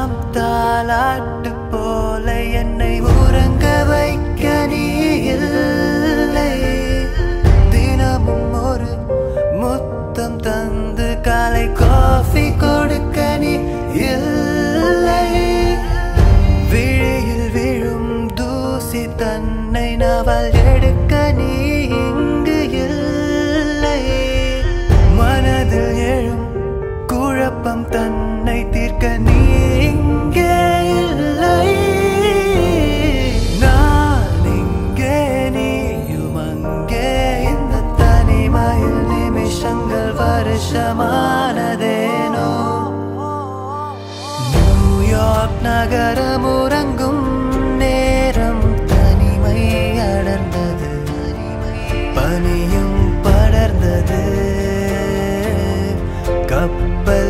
எல்லாம் தாலாட்டு போல என்னை உறங்க வைக்க நீ இல்லை தினமும் ஒரு முத்தம் தந்து காலை காஃபி கொடுக்க நீ இல்லை விழியில் விழும் தூசி தன்னை நவல் எடுக்க நீ இங்கு இல்லை மனதில் எழும் குழப்பம் தன்னை தீர்க்க நீ இங்கே இல்லை நான் இங்கே நீயும் அங்கே இந்த தனிமையில் நிமிஷங்கள் வருஷமானதேனோ நியூயார்க் நகரம் உறங்கும் நேரம் தனிமை அடர்ந்தது பனியும் படர்ந்தது கப்பல்